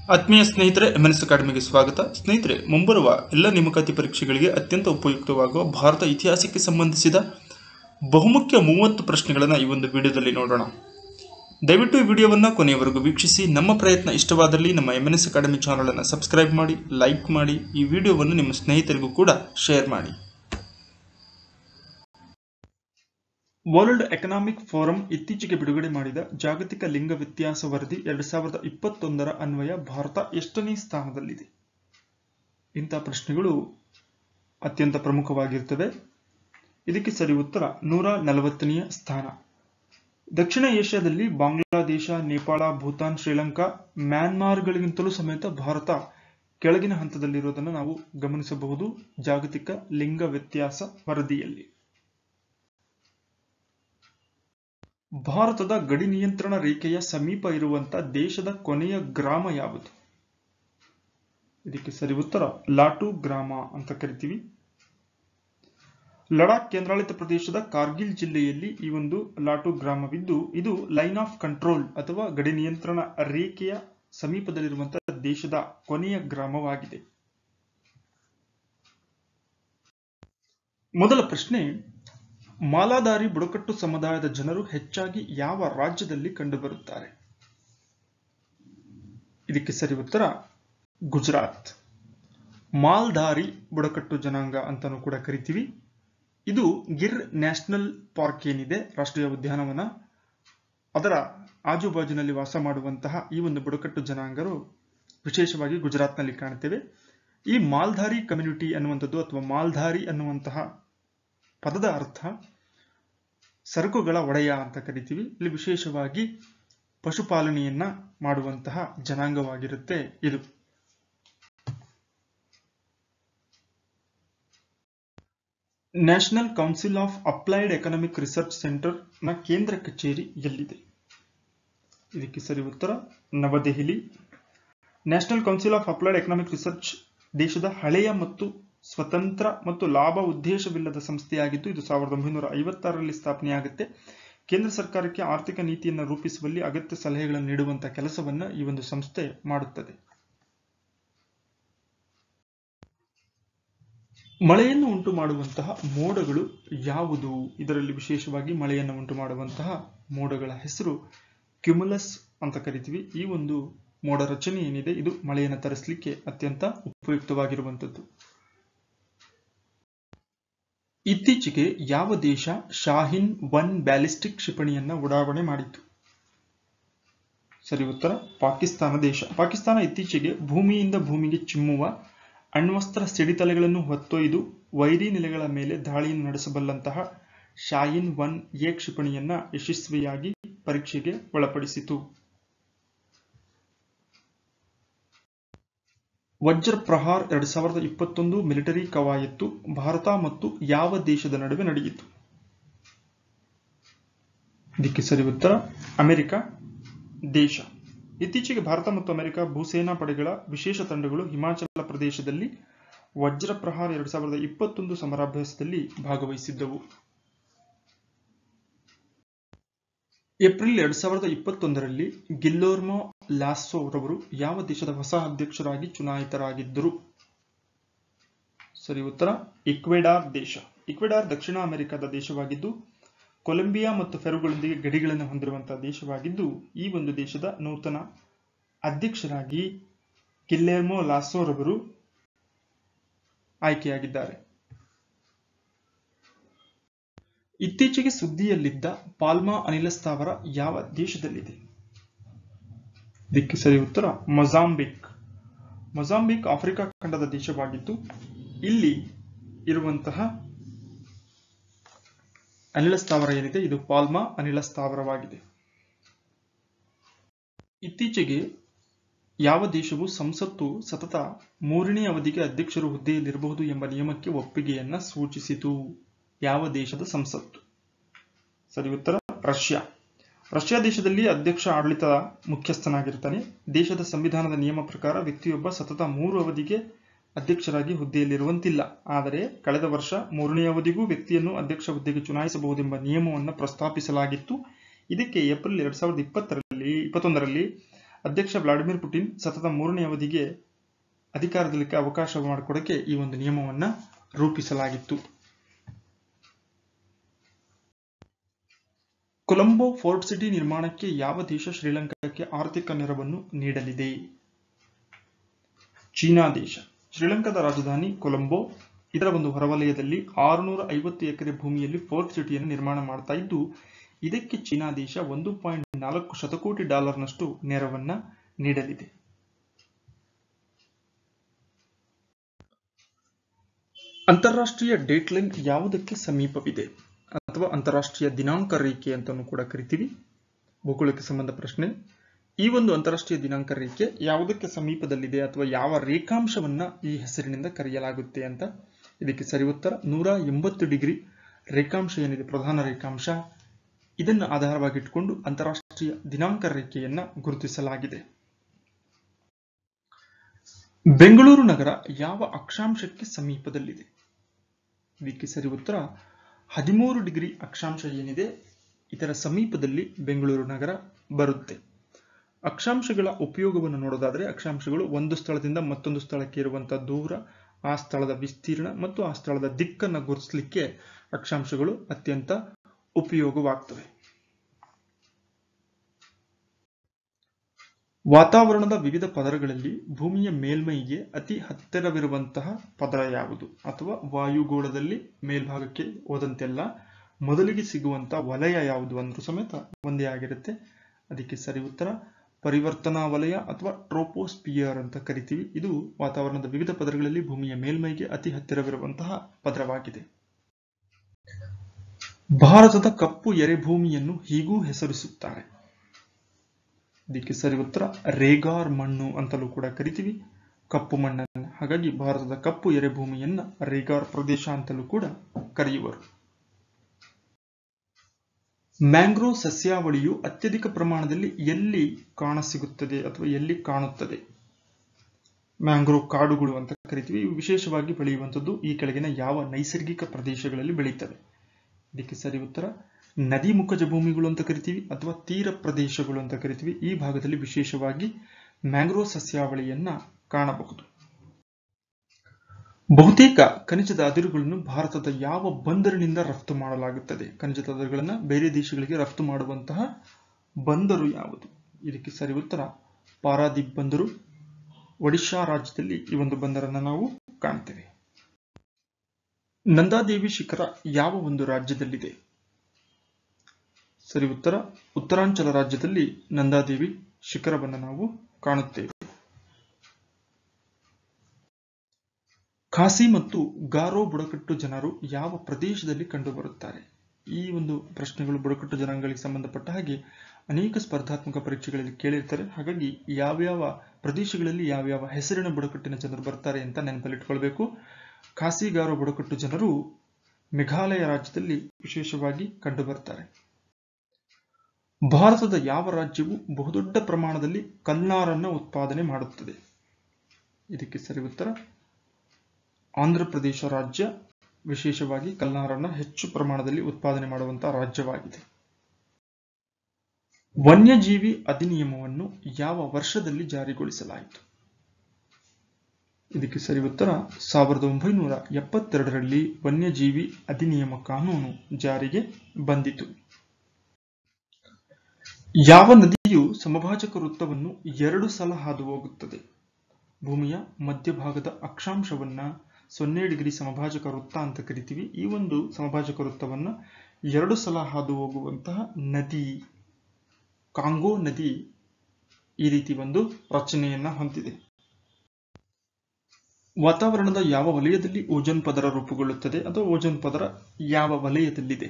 ಆತ್ಮೀಯ ಸ್ನೇಹಿತರೆ M N S ಅಕಾಡೆಮಿಗೆ ಸ್ವಾಗತ ಸ್ನೇಹಿತರೆ ಮುಂಬರುವ ಎಲ್ಲ ನೇಮಕಾತಿ ಪರೀಕ್ಷೆಗಳಿಗೆ ಅತ್ಯಂತ ಉಪಯುಕ್ತವಾಗುವ ಭಾರತ ಇತಿಹಾಸಕ್ಕೆ ಸಂಬಂಧಿಸಿದ ಬಹುಮುಖ್ಯ ಮೂವತ್ತು ಪ್ರಶ್ನೆಗಳನ್ನು ಈ ಒಂದು ವಿಡಿಯೋದಲ್ಲಿ ನೋಡೋಣ ದಯವಿಟ್ಟು ಈ ವಿಡಿಯೋವನ್ನು ಕೊನೆಯವರೆಗೂ ವೀಕ್ಷಿಸಿ ನಮ್ಮ ಪ್ರಯತ್ನ ಇಷ್ಟವಾದಲ್ಲಿ ನಮ್ಮ ಎಂ ಎನ್ ಎಸ್ ಅಕಾಡೆಮಿ ಚಾನಲನ್ನು ಸಬ್ಸ್ಕ್ರೈಬ್ ಮಾಡಿ ಲೈಕ್ ಮಾಡಿ ಈ ವಿಡಿಯೋವನ್ನು ನಿಮ್ಮ ಸ್ನೇಹಿತರಿಗೂ ಕೂಡ ಶೇರ್ ಮಾಡಿ ವರ್ಲ್ಡ್ ಎಕನಾಮಿಕ್ ಫೋರಂ ಇತ್ತೀಚೆಗೆ ಬಿಡುಗಡೆ ಮಾಡಿದ ಜಾಗತಿಕ ಲಿಂಗ ವ್ಯತ್ಯಾಸ ವರದಿ ಎರಡ್ ಸಾವಿರದ ಇಪ್ಪತ್ತೊಂದರ ಅನ್ವಯ ಭಾರತ ಎಷ್ಟನೇ ಸ್ಥಾನದಲ್ಲಿದೆ ಇಂಥ ಪ್ರಶ್ನೆಗಳು ಅತ್ಯಂತ ಪ್ರಮುಖವಾಗಿರ್ತವೆ ಇದಕ್ಕೆ ಸರಿ ಉತ್ತರ ನೂರ ನಲವತ್ತನೆಯ ಸ್ಥಾನ ದಕ್ಷಿಣ ಏಷ್ಯಾದಲ್ಲಿ ಬಾಂಗ್ಲಾದೇಶ ನೇಪಾಳ ಭೂತಾನ್ ಶ್ರೀಲಂಕಾ ಮ್ಯಾನ್ಮಾರ್ಗಳಿಗಿಂತಲೂ ಸಮೇತ ಭಾರತ ಕೆಳಗಿನ ಹಂತದಲ್ಲಿರುವುದನ್ನು ನಾವು ಗಮನಿಸಬಹುದು ಜಾಗತಿಕ ಲಿಂಗ ವ್ಯತ್ಯಾಸ ವರದಿಯಲ್ಲಿ ಭಾರತದ ಗಡಿ ನಿಯಂತ್ರಣ ರೇಖೆಯ ಸಮೀಪ ಇರುವಂತ ದೇಶದ ಕೊನೆಯ ಗ್ರಾಮ ಯಾವುದು ಇದಕ್ಕೆ ಸರಿ ಉತ್ತರ ಲಾಟು ಗ್ರಾಮ ಅಂತ ಕರಿತೀವಿ ಲಡಾಖ್ ಕೇಂದ್ರಾಡಳಿತ ಪ್ರದೇಶದ ಕಾರ್ಗಿಲ್ ಜಿಲ್ಲೆಯಲ್ಲಿ ಈ ಒಂದು ಲಾಟು ಗ್ರಾಮವಿದ್ದು ಇದು ಲೈನ್ ಆಫ್ ಕಂಟ್ರೋಲ್ ಅಥವಾ ಗಡಿ ನಿಯಂತ್ರಣ ರೇಖೆಯ ಸಮೀಪದಲ್ಲಿರುವಂತಹ ದೇಶದ ಕೊನೆಯ ಗ್ರಾಮವಾಗಿದೆ ಮೊದಲ ಪ್ರಶ್ನೆ ಮಾಲಾಧಾರಿ ಬುಡಕಟ್ಟು ಸಮುದಾಯದ ಜನರು ಹೆಚ್ಚಾಗಿ ಯಾವ ರಾಜ್ಯದಲ್ಲಿ ಕಂಡುಬರುತ್ತಾರೆ ಇದಕ್ಕೆ ಸರಿ ಉತ್ತರ ಗುಜರಾತ್ ಮಾಲ್ಧಾರಿ ಬುಡಕಟ್ಟು ಜನಾಂಗ ಅಂತಾನೂ ಕೂಡ ಕರಿತೀವಿ ಇದು ಗಿರ್ ನ್ಯಾಷನಲ್ ಪಾರ್ಕ್ ಏನಿದೆ ರಾಷ್ಟ್ರೀಯ ಉದ್ಯಾನವನ ಅದರ ಆಜುಬಾಜಿನಲ್ಲಿ ವಾಸ ಮಾಡುವಂತಹ ಈ ಒಂದು ಬುಡಕಟ್ಟು ಜನಾಂಗರು ವಿಶೇಷವಾಗಿ ಗುಜರಾತ್ನಲ್ಲಿ ಕಾಣ್ತೇವೆ ಈ ಮಾಲ್ಧಾರಿ ಕಮ್ಯುನಿಟಿ ಅನ್ನುವಂಥದ್ದು ಅಥವಾ ಮಾಲ್ಧಾರಿ ಅನ್ನುವಂತಹ ಪದದ ಅರ್ಥ ಸರಕುಗಳ ಒಡೆಯ ಅಂತ ಕರಿತೀವಿ ಇಲ್ಲಿ ವಿಶೇಷವಾಗಿ ಪಶುಪಾಲನೆಯನ್ನ ಮಾಡುವಂತಹ ಜನಾಂಗವಾಗಿರುತ್ತೆ ಇದು National Council of Applied Economic Research Centre ನ ಕೇಂದ್ರ ಕಚೇರಿ ಎಲ್ಲಿದೆ ಇದಕ್ಕೆ ಸರಿ ಉತ್ತರ ನವದೆಹಲಿ National Council of Applied Economic Research ದೇಶದ ಹಳೆಯ ಮತ್ತು ಸ್ವತಂತ್ರ ಮತ್ತು ಲಾಭ ಉದ್ದೇಶವಿಲ್ಲದ ಸಂಸ್ಥೆಯಾಗಿದ್ದು ಇದು ಸಾವಿರದ ಒಂಬೈನೂರ ಐವತ್ತಾರರಲ್ಲಿ ಸ್ಥಾಪನೆಯಾಗುತ್ತೆ ಕೇಂದ್ರ ಸರ್ಕಾರಕ್ಕೆ ಆರ್ಥಿಕ ನೀತಿಯನ್ನು ರೂಪಿಸುವಲ್ಲಿ ಅಗತ್ಯ ಸಲಹೆಗಳನ್ನು ನೀಡುವಂತಹ ಕೆಲಸವನ್ನ ಈ ಒಂದು ಸಂಸ್ಥೆ ಮಾಡುತ್ತದೆ ಮಳೆಯನ್ನು ಉಂಟು ಮಾಡುವಂತಹ ಮೋಡಗಳು ಯಾವುದು ಇದರಲ್ಲಿ ವಿಶೇಷವಾಗಿ ಮಳೆಯನ್ನು ಉಂಟು ಮಾಡುವಂತಹ ಮೋಡಗಳ ಹೆಸರು ಕ್ಯುಮುಲಸ್ ಅಂತ ಕರಿತೀವಿ ಈ ಒಂದು ಮೋಡ ರಚನೆ ಏನಿದೆ ಇದು ಮಳೆಯನ್ನು ತರಿಸಲಿಕ್ಕೆ ಅತ್ಯಂತ ಉಪಯುಕ್ತವಾಗಿರುವಂಥದ್ದು ಇತ್ತೀಚೆಗೆ ಯಾವ ದೇಶ ಶಾಹಿನ್ ಒನ್ ಬ್ಯಾಲಿಸ್ಟಿಕ್ ಕ್ಷಿಪಣಿಯನ್ನ ಉಡಾವಣೆ ಮಾಡಿತು ಸರಿ ಉತ್ತರ ಪಾಕಿಸ್ತಾನ ದೇಶ ಪಾಕಿಸ್ತಾನ ಇತ್ತೀಚೆಗೆ ಭೂಮಿಯಿಂದ ಭೂಮಿಗೆ ಚಿಮ್ಮುವ ಅಣ್ವಸ್ತ್ರ ಸಿಡಿತಲೆಗಳನ್ನು ಹೊತ್ತೊಯ್ದು ವೈರಿ ನೆಲೆಗಳ ಮೇಲೆ ದಾಳಿಯನ್ನು ನಡೆಸಬಲ್ಲಂತಹ ಶಾಯಿನ್ ಒನ್ ಎ ಕ್ಷಿಪಣಿಯನ್ನ ಯಶಸ್ವಿಯಾಗಿ ಪರೀಕ್ಷೆಗೆ ಒಳಪಡಿಸಿತು ವಜ್ರ ಪ್ರಹಾರ್ ಎರಡ್ ಸಾವಿರದ ಇಪ್ಪತ್ತೊಂದು ಮಿಲಿಟರಿ ಕವಾಯತ್ತು ಭಾರತ ಮತ್ತು ಯಾವ ದೇಶದ ನಡುವೆ ನಡೆಯಿತು ಇದಕ್ಕೆ ಸರಿ ಉತ್ತರ ಅಮೆರಿಕ ದೇಶ ಇತ್ತೀಚೆಗೆ ಭಾರತ ಮತ್ತು ಅಮೆರಿಕ ಭೂಸೇನಾ ಪಡೆಗಳ ವಿಶೇಷ ತಂಡಗಳು ಹಿಮಾಚಲ ಪ್ರದೇಶದಲ್ಲಿ ವಜ್ರ ಪ್ರಹಾರ್ ಎರಡ್ ಸಾವಿರದ ಇಪ್ಪತ್ತೊಂದು ಸಮರಾಭ್ಯಾಸದಲ್ಲಿ ಭಾಗವಹಿಸಿದ್ದವು ಏಪ್ರಿಲ್ ಎರಡ್ ಸಾವಿರದ ಇಪ್ಪತ್ತೊಂದರಲ್ಲಿ ಗಿಲ್ಲೋರ್ಮೋ ಲಾಸೋ ರವರು ಯಾವ ದೇಶದ ಹೊಸ ಅಧ್ಯಕ್ಷರಾಗಿ ಚುನಾಯಿತರಾಗಿದ್ದರು ಸರಿ ಉತ್ತರ ಇಕ್ವೆಡಾರ್ ದೇಶ ಇಕ್ವೆಡಾರ್ ದಕ್ಷಿಣ ಅಮೆರಿಕದ ದೇಶವಾಗಿದ್ದು ಕೊಲಂಬಿಯಾ ಮತ್ತು ಫೆರುಗಳೊಂದಿಗೆ ಗಡಿಗಳನ್ನು ಹೊಂದಿರುವಂತಹ ದೇಶವಾಗಿದ್ದು ಈ ಒಂದು ದೇಶದ ನೂತನ ಅಧ್ಯಕ್ಷರಾಗಿ ಗಿಲ್ಲೆರ್ಮೋ ಲಾಸೋ ರವರು ಆಯ್ಕೆಯಾಗಿದ್ದಾರೆ ಇತ್ತೀಚೆಗೆ ಸುದ್ದಿಯಲ್ಲಿದ್ದ ಪಾಲ್ಮಾ ಅನಿಲ ಸ್ಥಾವರ ಯಾವ ದೇಶದಲ್ಲಿದೆ ಇದಕ್ಕೆ ಸರಿ ಉತ್ತರ ಮೊಜಾಂಬಿಕ್ ಮೊಜಾಂಬಿಕ್ ಆಫ್ರಿಕಾ ಖಂಡದ ದೇಶವಾಗಿದ್ದು ಇಲ್ಲಿ ಇರುವಂತಹ ಅನಿಲ ಸ್ಥಾವರ ಏನಿದೆ ಇದು ಪಾಲ್ಮಾ ಅನಿಲ ಸ್ಥಾವರವಾಗಿದೆ ಇತ್ತೀಚೆಗೆ ಯಾವ ದೇಶವು ಸಂಸತ್ತು ಸತತ ಮೂರನೇ ಅವಧಿಗೆ ಅಧ್ಯಕ್ಷರು ಹುದ್ದೆಯಲ್ಲಿರಬಹುದು ಎಂಬ ನಿಯಮಕ್ಕೆ ಒಪ್ಪಿಗೆಯನ್ನ ಸೂಚಿಸಿತು ಯಾವ ದೇಶದ ಸಂಸತ್ತು ಸರಿ ಉತ್ತರ ರಷ್ಯಾ ರಷ್ಯಾ ದೇಶದಲ್ಲಿ ಅಧ್ಯಕ್ಷ ಆಡಳಿತ ಮುಖ್ಯಸ್ಥನಾಗಿರ್ತಾನೆ ದೇಶದ ಸಂವಿಧಾನದ ನಿಯಮ ಪ್ರಕಾರ ವ್ಯಕ್ತಿಯೊಬ್ಬ ಸತತ ಮೂರು ಅವಧಿಗೆ ಅಧ್ಯಕ್ಷರಾಗಿ ಹುದ್ದೆಯಲ್ಲಿರುವಂತಿಲ್ಲ ಆದರೆ ಕಳೆದ ವರ್ಷ ಮೂರನೇ ಅವಧಿಗೂ ವ್ಯಕ್ತಿಯನ್ನು ಅಧ್ಯಕ್ಷ ಹುದ್ದೆಗೆ ಚುನಾಯಿಸಬಹುದೆಂಬ ನಿಯಮವನ್ನು ಪ್ರಸ್ತಾಪಿಸಲಾಗಿತ್ತು ಇದಕ್ಕೆ ಏಪ್ರಿಲ್ ಎರಡ್ ಸಾವಿರದ ಇಪ್ಪತ್ತರಲ್ಲಿ ಇಪ್ಪತ್ತೊಂದರಲ್ಲಿ ಅಧ್ಯಕ್ಷ ವ್ಲಾಡಿಮಿರ್ ಪುಟಿನ್ ಸತತ ಮೂರನೇ ಅವಧಿಗೆ ಅಧಿಕಾರದಲ್ಲಿಕ್ಕೆ ಅವಕಾಶ ಮಾಡಿಕೊಡಕ್ಕೆ ಈ ಒಂದು ನಿಯಮವನ್ನ ರೂಪಿಸಲಾಗಿತ್ತು ಕೊಲಂಬೋ ಫೋರ್ಟ್ ಸಿಟಿ ನಿರ್ಮಾಣಕ್ಕೆ ಯಾವ ದೇಶ ಶ್ರೀಲಂಕಾಕ್ಕೆ ಆರ್ಥಿಕ ನೆರವನ್ನು ನೀಡಲಿದೆ ಚೀನಾ ದೇಶ ಶ್ರೀಲಂಕಾದ ರಾಜಧಾನಿ ಕೊಲಂಬೋ ಇದರ ಒಂದು ಹೊರವಲಯದಲ್ಲಿ ಆರುನೂರ ಐವತ್ತು ಎಕರೆ ಭೂಮಿಯಲ್ಲಿ ಫೋರ್ಟ್ ಸಿಟಿಯನ್ನು ನಿರ್ಮಾಣ ಮಾಡ್ತಾ ಇದ್ದು ಇದಕ್ಕೆ ಚೀನಾ ದೇಶ ಒಂದು ಪಾಯಿಂಟ್ ನಾಲ್ಕು ಶತಕೋಟಿ ಡಾಲರ್ನಷ್ಟು ನೆರವನ್ನ ನೀಡಲಿದೆ ಅಂತಾರಾಷ್ಟ್ರೀಯ ಡೇಟ್ಲೈನ್ ಯಾವುದಕ್ಕೆ ಸಮೀಪವಿದೆ ಅಥವಾ ಅಂತಾರಾಷ್ಟ್ರೀಯ ದಿನಾಂಕ ರೇಖೆ ಅಂತಲೂ ಕೂಡ ಕರಿತೀವಿ ಭೂಗೋಳಕ್ಕೆ ಸಂಬಂಧ ಪ್ರಶ್ನೆ ಈ ಒಂದು ಅಂತಾರಾಷ್ಟ್ರೀಯ ದಿನಾಂಕ ರೇಖೆ ಯಾವುದಕ್ಕೆ ಸಮೀಪದಲ್ಲಿದೆ ಅಥವಾ ಯಾವ ರೇಖಾಂಶವನ್ನ ಈ ಹೆಸರಿನಿಂದ ಕರೆಯಲಾಗುತ್ತೆ ಅಂತ ಇದಕ್ಕೆ ಸರಿ ಉತ್ತರ ನೂರ ಎಂಬತ್ತು ಡಿಗ್ರಿ ರೇಖಾಂಶ ಏನಿದೆ ಪ್ರಧಾನ ರೇಖಾಂಶ ಇದನ್ನು ಆಧಾರವಾಗಿಟ್ಟುಕೊಂಡು ಅಂತಾರಾಷ್ಟ್ರೀಯ ದಿನಾಂಕ ರೇಖೆಯನ್ನ ಗುರುತಿಸಲಾಗಿದೆ ಬೆಂಗಳೂರು ನಗರ ಯಾವ ಅಕ್ಷಾಂಶಕ್ಕೆ ಸಮೀಪದಲ್ಲಿದೆ ಇದಕ್ಕೆ ಸರಿ ಉತ್ತರ ಹದಿಮೂರು ಡಿಗ್ರಿ ಅಕ್ಷಾಂಶ ಏನಿದೆ ಇದರ ಸಮೀಪದಲ್ಲಿ ಬೆಂಗಳೂರು ನಗರ ಬರುತ್ತೆ ಅಕ್ಷಾಂಶಗಳ ಉಪಯೋಗವನ್ನು ನೋಡೋದಾದ್ರೆ ಅಕ್ಷಾಂಶಗಳು ಒಂದು ಸ್ಥಳದಿಂದ ಮತ್ತೊಂದು ಸ್ಥಳಕ್ಕೆ ಇರುವಂತಹ ದೂರ ಆ ಸ್ಥಳದ ವಿಸ್ತೀರ್ಣ ಮತ್ತು ಆ ಸ್ಥಳದ ದಿಕ್ಕನ್ನು ಗುರುತಿಸಲಿಕ್ಕೆ ಅಕ್ಷಾಂಶಗಳು ಅತ್ಯಂತ ಉಪಯೋಗವಾಗ್ತವೆ ವಾತಾವರಣದ ವಿವಿಧ ಪದರಗಳಲ್ಲಿ ಭೂಮಿಯ ಮೇಲ್ಮೈಗೆ ಅತಿ ಹತ್ತಿರವಿರುವಂತಹ ಪದರ ಯಾವುದು ಅಥವಾ ವಾಯುಗೋಳದಲ್ಲಿ ಮೇಲ್ಭಾಗಕ್ಕೆ ಹೋದಂತೆಲ್ಲ ಮೊದಲಿಗೆ ಸಿಗುವಂತಹ ವಲಯ ಯಾವುದು ಅಂದ್ರೂ ಸಮೇತ ಒಂದೇ ಆಗಿರುತ್ತೆ ಅದಕ್ಕೆ ಸರಿ ಉತ್ತರ ಪರಿವರ್ತನಾ ವಲಯ ಅಥವಾ ಟ್ರೋಪೋಸ್ಪಿಯರ್ ಅಂತ ಕರಿತೀವಿ ಇದು ವಾತಾವರಣದ ವಿವಿಧ ಪದರಗಳಲ್ಲಿ ಭೂಮಿಯ ಮೇಲ್ಮೈಗೆ ಅತಿ ಹತ್ತಿರವಿರುವಂತಹ ಪದರವಾಗಿದೆ ಭಾರತದ ಕಪ್ಪು ಎರೆಭೂಮಿಯನ್ನು ಹೀಗೂ ಹೆಸರಿಸುತ್ತಾರೆ ಇದಕ್ಕೆ ಸರಿ ಉತ್ತರ ರೇಗಾರ್ ಮಣ್ಣು ಅಂತಲೂ ಕೂಡ ಕರಿತೀವಿ ಕಪ್ಪು ಮಣ್ಣನ್ನು ಹಾಗಾಗಿ ಭಾರತದ ಕಪ್ಪು ಎರೆಭೂಮಿಯನ್ನ ರೇಗಾರ್ ಪ್ರದೇಶ ಅಂತಲೂ ಕೂಡ ಕರೆಯುವರು ಮ್ಯಾಂಗ್ರೋವ್ ಸಸ್ಯಾವಳಿಯು ಅತ್ಯಧಿಕ ಪ್ರಮಾಣದಲ್ಲಿ ಎಲ್ಲಿ ಕಾಣಸಿಗುತ್ತದೆ ಅಥವಾ ಎಲ್ಲಿ ಕಾಣುತ್ತದೆ ಮ್ಯಾಂಗ್ರೋವ್ ಕಾಡುಗಳು ಅಂತ ಕರಿತೀವಿ ಇವು ವಿಶೇಷವಾಗಿ ಬೆಳೆಯುವಂಥದ್ದು ಈ ಕೆಳಗಿನ ಯಾವ ನೈಸರ್ಗಿಕ ಪ್ರದೇಶಗಳಲ್ಲಿ ಬೆಳೀತವೆ ಇದಕ್ಕೆ ಸರಿ ಉತ್ತರ ನದಿ ಮುಖಜ ಭೂಮಿಗಳು ಅಂತ ಕರಿತೀವಿ ಅಥವಾ ತೀರ ಪ್ರದೇಶಗಳು ಅಂತ ಕರಿತೀವಿ ಈ ಭಾಗದಲ್ಲಿ ವಿಶೇಷವಾಗಿ ಮ್ಯಾಂಗ್ರೋವ್ ಸಸ್ಯಾವಳಿಯನ್ನ ಕಾಣಬಹುದು ಬಹುತೇಕ ಖನಿಜದ ಅದಿರುಗಳನ್ನು ಭಾರತದ ಯಾವ ಬಂದರಿನಿಂದ ರಫ್ತು ಮಾಡಲಾಗುತ್ತದೆ ಖನಿಜದ ಅದಿರುಗಳನ್ನು ಬೇರೆ ದೇಶಗಳಿಗೆ ರಫ್ತು ಮಾಡುವಂತಹ ಬಂದರು ಯಾವುದು ಇದಕ್ಕೆ ಸರಿ ಉತ್ತರ ಪಾರಾದೀಪ್ ಬಂದರು ಒಡಿಶಾ ರಾಜ್ಯದಲ್ಲಿ ಈ ಒಂದು ಬಂದರನ್ನು ನಾವು ಕಾಣ್ತೇವೆ ನಂದಾದೇವಿ ಶಿಖರ ಯಾವ ಒಂದು ರಾಜ್ಯದಲ್ಲಿದೆ ಸರಿ ಉತ್ತರ ಉತ್ತರಾಂಚಲ ರಾಜ್ಯದಲ್ಲಿ ನಂದಾದೇವಿ ಶಿಖರವನ್ನು ನಾವು ಕಾಣುತ್ತೇವೆ ಖಾಸಿ ಮತ್ತು ಗಾರೋ ಬುಡಕಟ್ಟು ಜನರು ಯಾವ ಪ್ರದೇಶದಲ್ಲಿ ಕಂಡುಬರುತ್ತಾರೆ ಈ ಒಂದು ಪ್ರಶ್ನೆಗಳು ಬುಡಕಟ್ಟು ಜನಾಂಗಗಳಿಗೆ ಸಂಬಂಧಪಟ್ಟ ಹಾಗೆ ಅನೇಕ ಸ್ಪರ್ಧಾತ್ಮಕ ಪರೀಕ್ಷೆಗಳಲ್ಲಿ ಕೇಳಿರ್ತಾರೆ ಹಾಗಾಗಿ ಯಾವ್ಯಾವ ಪ್ರದೇಶಗಳಲ್ಲಿ ಯಾವ್ಯಾವ ಹೆಸರಿನ ಬುಡಕಟ್ಟಿನ ಜನರು ಬರ್ತಾರೆ ಅಂತ ನೆನಪಲ್ಲಿಟ್ಕೊಳ್ಬೇಕು ಖಾಸಿ ಗಾರೋ ಬುಡಕಟ್ಟು ಜನರು ಮೇಘಾಲಯ ರಾಜ್ಯದಲ್ಲಿ ವಿಶೇಷವಾಗಿ ಕಂಡುಬರ್ತಾರೆ ಭಾರತದ ಯಾವ ರಾಜ್ಯವು ಬಹುದೊಡ್ಡ ಪ್ರಮಾಣದಲ್ಲಿ ಕಲ್ನಾರನ್ನ ಉತ್ಪಾದನೆ ಮಾಡುತ್ತದೆ ಇದಕ್ಕೆ ಸರಿ ಉತ್ತರ ಆಂಧ್ರ ಪ್ರದೇಶ ರಾಜ್ಯ ವಿಶೇಷವಾಗಿ ಕಲ್ನಾರನ್ನ ಹೆಚ್ಚು ಪ್ರಮಾಣದಲ್ಲಿ ಉತ್ಪಾದನೆ ಮಾಡುವಂತಹ ರಾಜ್ಯವಾಗಿದೆ ವನ್ಯಜೀವಿ ಅಧಿನಿಯಮವನ್ನು ಯಾವ ವರ್ಷದಲ್ಲಿ ಜಾರಿಗೊಳಿಸಲಾಯಿತು ಇದಕ್ಕೆ ಸರಿ ಉತ್ತರ ಸಾವಿರದ ಒಂಬೈನೂರ ಎಪ್ಪತ್ತೆರಡರಲ್ಲಿ ವನ್ಯಜೀವಿ ಅಧಿನಿಯಮ ಕಾನೂನು ಜಾರಿಗೆ ಬಂದಿತು ಯಾವ ನದಿಯು ಸಮಭಾಜಕ ವೃತ್ತವನ್ನು ಎರಡು ಸಲ ಹಾದು ಹೋಗುತ್ತದೆ ಭೂಮಿಯ ಮಧ್ಯಭಾಗದ ಅಕ್ಷಾಂಶವನ್ನ ಸೊನ್ನೆ ಡಿಗ್ರಿ ಸಮಭಾಜಕ ವೃತ್ತ ಅಂತ ಕರಿತೀವಿ ಈ ಒಂದು ಸಮಭಾಜಕ ವೃತ್ತವನ್ನ ಎರಡು ಸಲ ಹಾದು ಹೋಗುವಂತಹ ನದಿ ಕಾಂಗೋ ನದಿ ಈ ರೀತಿ ಒಂದು ರಚನೆಯನ್ನ ಹೊಂದಿದೆ ವಾತಾವರಣದ ಯಾವ ವಲಯದಲ್ಲಿ ಓಜೋನ್ ಪದರ ರೂಪುಗೊಳ್ಳುತ್ತದೆ ಅಥವಾ ಓಜೋನ್ ಪದರ ಯಾವ ವಲಯದಲ್ಲಿದೆ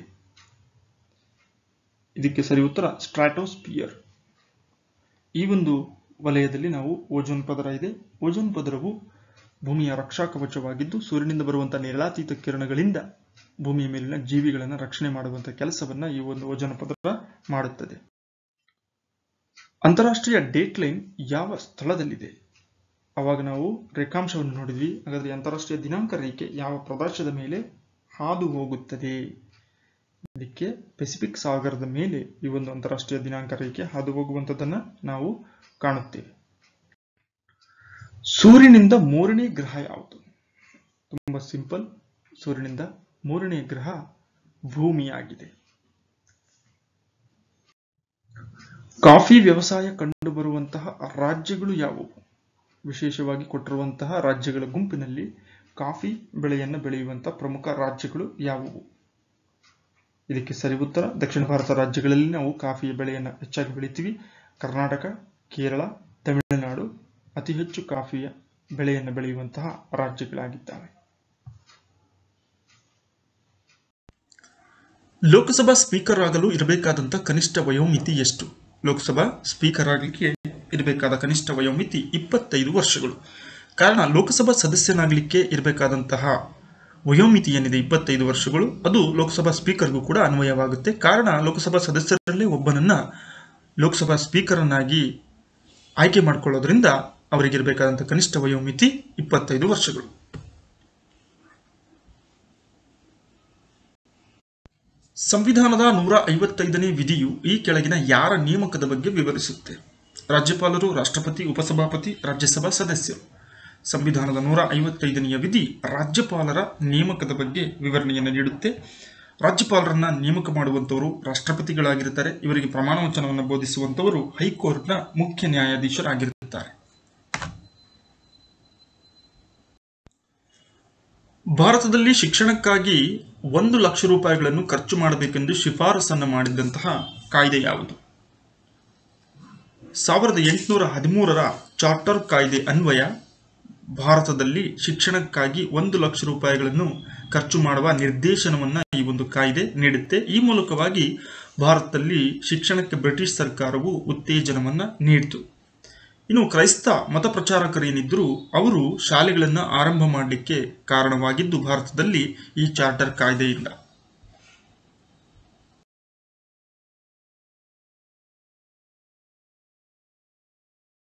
ಇದಕ್ಕೆ ಸರಿ ಉತ್ತರ ಸ್ಟ್ರಾಟೋಸ್ಪಿಯರ್ ಈ ಒಂದು ವಲಯದಲ್ಲಿ ನಾವು ಓಜೋನ್ ಪದರ ಇದೆ ಓಜೋನ್ ಪದರವು ಭೂಮಿಯ ರಕ್ಷಾ ಕವಚವಾಗಿದ್ದು ಸೂರ್ಯನಿಂದ ಬರುವಂತಹ ನೇರಳಾತೀತ ಕಿರಣಗಳಿಂದ ಭೂಮಿಯ ಮೇಲಿನ ಜೀವಿಗಳನ್ನು ರಕ್ಷಣೆ ಮಾಡುವಂತಹ ಕೆಲಸವನ್ನ ಈ ಒಂದು ಓಜೋನ್ ಪದರ ಮಾಡುತ್ತದೆ ಅಂತಾರಾಷ್ಟ್ರೀಯ ಡೇಟ್ ಲೈನ್ ಯಾವ ಸ್ಥಳದಲ್ಲಿದೆ ಅವಾಗ ನಾವು ರೇಖಾಂಶವನ್ನು ನೋಡಿದ್ವಿ ಹಾಗಾದ್ರೆ ಅಂತಾರಾಷ್ಟ್ರೀಯ ದಿನಾಂಕ ರೇಖೆ ಯಾವ ಪ್ರದೇಶದ ಮೇಲೆ ಹಾದು ಹೋಗುತ್ತದೆ ಇದಕ್ಕೆ ಪೆಸಿಫಿಕ್ ಸಾಗರದ ಮೇಲೆ ಈ ಒಂದು ಅಂತಾರಾಷ್ಟ್ರೀಯ ದಿನಾಂಕ ರೇಖೆ ಹಾದು ಹೋಗುವಂಥದ್ದನ್ನ ನಾವು ಕಾಣುತ್ತೇವೆ ಸೂರ್ಯನಿಂದ ಮೂರನೇ ಗ್ರಹ ಯಾವುದು ತುಂಬಾ ಸಿಂಪಲ್ ಸೂರ್ಯನಿಂದ ಮೂರನೇ ಗ್ರಹ ಭೂಮಿಯಾಗಿದೆ ಕಾಫಿ ವ್ಯವಸಾಯ ಕಂಡುಬರುವಂತಹ ರಾಜ್ಯಗಳು ಯಾವುವು ವಿಶೇಷವಾಗಿ ಕೊಟ್ಟಿರುವಂತಹ ರಾಜ್ಯಗಳ ಗುಂಪಿನಲ್ಲಿ ಕಾಫಿ ಬೆಳೆಯನ್ನು ಬೆಳೆಯುವಂತಹ ಪ್ರಮುಖ ರಾಜ್ಯಗಳು ಯಾವುವು ಇದಕ್ಕೆ ಸರಿ ಉತ್ತರ ದಕ್ಷಿಣ ಭಾರತ ರಾಜ್ಯಗಳಲ್ಲಿ ನಾವು ಕಾಫಿಯ ಬೆಳೆಯನ್ನು ಹೆಚ್ಚಾಗಿ ಬೆಳಿತೀವಿ ಕರ್ನಾಟಕ ಕೇರಳ ತಮಿಳುನಾಡು ಅತಿ ಹೆಚ್ಚು ಕಾಫಿಯ ಬೆಳೆಯನ್ನು ಬೆಳೆಯುವಂತಹ ರಾಜ್ಯಗಳಾಗಿದ್ದಾವೆ ಲೋಕಸಭಾ ಸ್ಪೀಕರ್ ಆಗಲು ಇರಬೇಕಾದಂಥ ಕನಿಷ್ಠ ವಯೋಮಿತಿ ಎಷ್ಟು ಲೋಕಸಭಾ ಸ್ಪೀಕರ್ ಆಗಲಿಕ್ಕೆ ಇರಬೇಕಾದ ಕನಿಷ್ಠ ವಯೋಮಿತಿ ಇಪ್ಪತ್ತೈದು ವರ್ಷಗಳು ಕಾರಣ ಲೋಕಸಭಾ ಸದಸ್ಯನಾಗಲಿಕ್ಕೆ ಇರಬೇಕಾದಂತಹ ವಯೋಮಿತಿ ಏನಿದೆ ಇಪ್ಪತ್ತೈದು ವರ್ಷಗಳು ಅದು ಲೋಕಸಭಾ ಸ್ಪೀಕರ್ಗೂ ಕೂಡ ಅನ್ವಯವಾಗುತ್ತೆ ಕಾರಣ ಲೋಕಸಭಾ ಸದಸ್ಯರಲ್ಲೇ ಒಬ್ಬನನ್ನ ಲೋಕಸಭಾ ಸ್ಪೀಕರ್ ಅನ್ನಾಗಿ ಆಯ್ಕೆ ಮಾಡಿಕೊಳ್ಳೋದ್ರಿಂದ ಅವರಿಗಿರಬೇಕಾದಂಥ ಕನಿಷ್ಠ ವಯೋಮಿತಿ ಇಪ್ಪತ್ತೈದು ವರ್ಷಗಳು ಸಂವಿಧಾನದ ನೂರ ಐವತ್ತೈದನೇ ವಿಧಿಯು ಈ ಕೆಳಗಿನ ಯಾರ ನೇಮಕದ ಬಗ್ಗೆ ವಿವರಿಸುತ್ತೆ ರಾಜ್ಯಪಾಲರು ರಾಷ್ಟ್ರಪತಿ ಉಪಸಭಾಪತಿ ರಾಜ್ಯಸಭಾ ಸದಸ್ಯರು ಸಂವಿಧಾನದ ನೂರ ಐವತ್ತೈದನೆಯ ವಿಧಿ ರಾಜ್ಯಪಾಲರ ನೇಮಕದ ಬಗ್ಗೆ ವಿವರಣೆಯನ್ನು ನೀಡುತ್ತೆ ರಾಜ್ಯಪಾಲರನ್ನ ನೇಮಕ ಮಾಡುವಂತವರು ರಾಷ್ಟ್ರಪತಿಗಳಾಗಿರುತ್ತಾರೆ ಇವರಿಗೆ ಪ್ರಮಾಣ ವಚನವನ್ನು ಬೋಧಿಸುವಂತವರು ಹೈಕೋರ್ಟ್ನ ಮುಖ್ಯ ನ್ಯಾಯಾಧೀಶರಾಗಿರುತ್ತಾರೆ ಭಾರತದಲ್ಲಿ ಶಿಕ್ಷಣಕ್ಕಾಗಿ ಒಂದು ಲಕ್ಷ ರೂಪಾಯಿಗಳನ್ನು ಖರ್ಚು ಮಾಡಬೇಕೆಂದು ಶಿಫಾರಸನ್ನು ಮಾಡಿದಂತಹ ಕಾಯ್ದೆ ಯಾವುದು ಸಾವಿರದ ಎಂಟುನೂರ ಹದಿಮೂರರ ಚಾರ್ಟರ್ ಕಾಯ್ದೆ ಅನ್ವಯ ಭಾರತದಲ್ಲಿ ಶಿಕ್ಷಣಕ್ಕಾಗಿ ಒಂದು ಲಕ್ಷ ರೂಪಾಯಿಗಳನ್ನು ಖರ್ಚು ಮಾಡುವ ನಿರ್ದೇಶನವನ್ನ ಈ ಒಂದು ಕಾಯ್ದೆ ನೀಡುತ್ತೆ ಈ ಮೂಲಕವಾಗಿ ಭಾರತದಲ್ಲಿ ಶಿಕ್ಷಣಕ್ಕೆ ಬ್ರಿಟಿಷ್ ಸರ್ಕಾರವು ಉತ್ತೇಜನವನ್ನ ನೀಡಿತು ಇನ್ನು ಕ್ರೈಸ್ತ ಮತ ಪ್ರಚಾರಕರೇನಿದ್ದರೂ ಅವರು ಶಾಲೆಗಳನ್ನು ಆರಂಭ ಮಾಡಲಿಕ್ಕೆ ಕಾರಣವಾಗಿದ್ದು ಭಾರತದಲ್ಲಿ ಈ ಚಾರ್ಟರ್ ಕಾಯ್ದೆಯಿಂದ